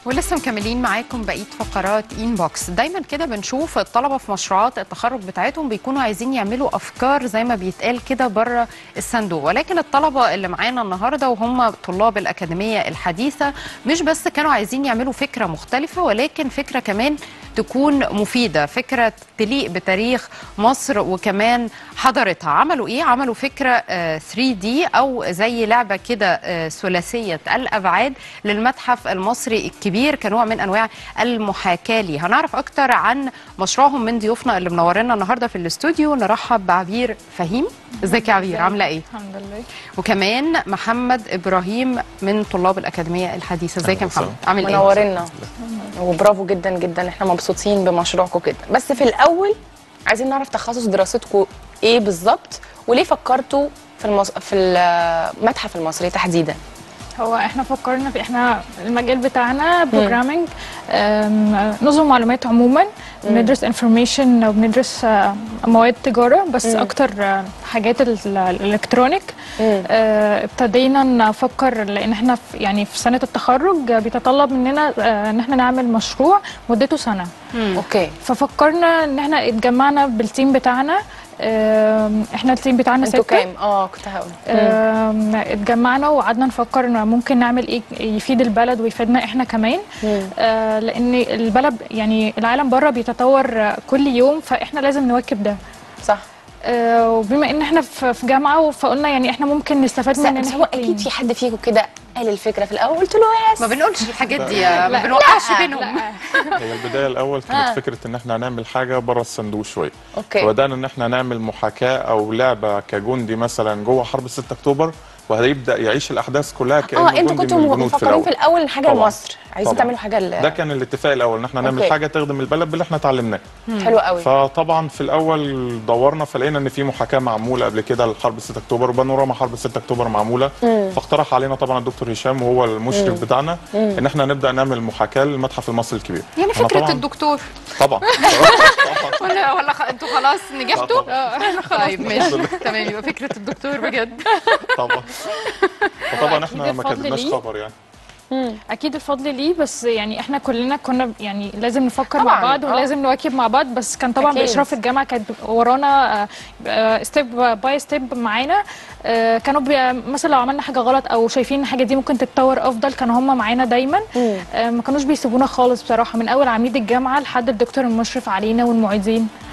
ولسه مكملين معاكم بقيه فقرات انبوكس دايما كده بنشوف الطلبه في مشروعات التخرج بتاعتهم بيكونوا عايزين يعملوا افكار زي ما بيتقال كده بره الصندوق ولكن الطلبه اللي معانا النهارده وهم طلاب الاكاديميه الحديثه مش بس كانوا عايزين يعملوا فكره مختلفه ولكن فكره كمان تكون مفيده فكره تليق بتاريخ مصر وكمان حضارتها عملوا ايه عملوا فكره آه، 3D او زي لعبه كده آه، ثلاثيه الابعاد للمتحف المصري الكبير كنوع من انواع المحاكاه ليه هنعرف اكتر عن مشروعهم من ضيوفنا اللي منورنا النهارده في الاستوديو نرحب بعبير فهيم ازيك يا عبير عامله ايه الحمد لله وكمان محمد ابراهيم من طلاب الاكاديميه الحديثه ازيك يا أهلا وسهلا. محمد عامل ايه منورنا وبرافو جدا جدا احنا مبسوطين بمشروعكم جدا بس في الاول عايزين نعرف تخصص دراستكم ايه بالظبط وليه فكرتوا في المص... في المتحف المصري تحديدا هو احنا فكرنا في احنا المجال بتاعنا بروجرامينج نظم معلومات عموما بندرس انفورميشن وبندرس آه، مواد تجاره بس اكتر آه، حاجات ال- الالكترونيك آه، ابتدينا نفكر لان احنا في يعني في سنه التخرج آه، بيتطلب مننا آه، ان احنا نعمل مشروع مدته سنه اوكي ففكرنا ان احنا اتجمعنا بالتيم بتاعنا آم، احنا التيم بتاعنا انتوا سته كام اه كنت هقول آم، اتجمعنا وقعدنا نفكر إن ممكن نعمل ايه يفيد البلد ويفيدنا احنا كمان آه لان البلد يعني العالم بره بيتطور آه، كل يوم فاحنا لازم نواكب ده صح آه وبما ان احنا في في جامعه فقلنا يعني احنا ممكن نستفاد بس, من بس هو اكيد في حد فيكم كده قال الفكره في الاول قلت له يس ما بنقولش الحاجات دي يا- ما بنوقعش بينهم هي البدايه الاول كانت فكره ان احنا هنعمل حاجه بره الصندوق شويه اوكي فبدانا ان احنا نعمل محاكاه او لعبه كجندي مثلا جوه حرب 6 اكتوبر وهيبدا يعيش الاحداث كلها كانه اه انتوا جندي كنتوا من الجنود في مفكرين في الاول الاول ان حاجه طبعاً. لمصر عايزين طبعاً. تعملوا حاجه ل- ده كان الاتفاق الاول ان احنا نعمل أوكي. حاجه تخدم البلد باللي احنا اتعلمناه حلو قوي فطبعا في الاول دورنا فلقينا ان في محاكاه معموله قبل كده لحرب 6 اكتوبر وبانوراما حرب 6 اكتوبر معموله فاقترح علينا طبعا الدكتور هشام وهو المشرف بتاعنا ان احنا نبدا نعمل محاكاه للمتحف المصري الكبير يعني إحنا فكره طبعاً- الدكتور طبعا ولا ولا خ... انتوا خلاص نجحتوا طبعاً. طيب ماشي تمام يبقى فكره الدكتور بجد طبعا فطبعا أكيد احنا ما الفضل كتبناش ليه. خبر يعني اكيد الفضل ليه بس يعني احنا كلنا كنا يعني لازم نفكر طبعاً، مع بعض آه. ولازم نواكب مع بعض بس كان طبعا أكيد. باشراف الجامعه كانت ورانا ستيب باي ستيب معانا آه، كانوا بي مثلا لو عملنا حاجه غلط او شايفين ان الحاجه دي ممكن تتطور افضل كانوا هم معانا دايما آه، ما كانوش بيسيبونا خالص بصراحه من اول عميد الجامعه لحد الدكتور المشرف علينا والمعيدين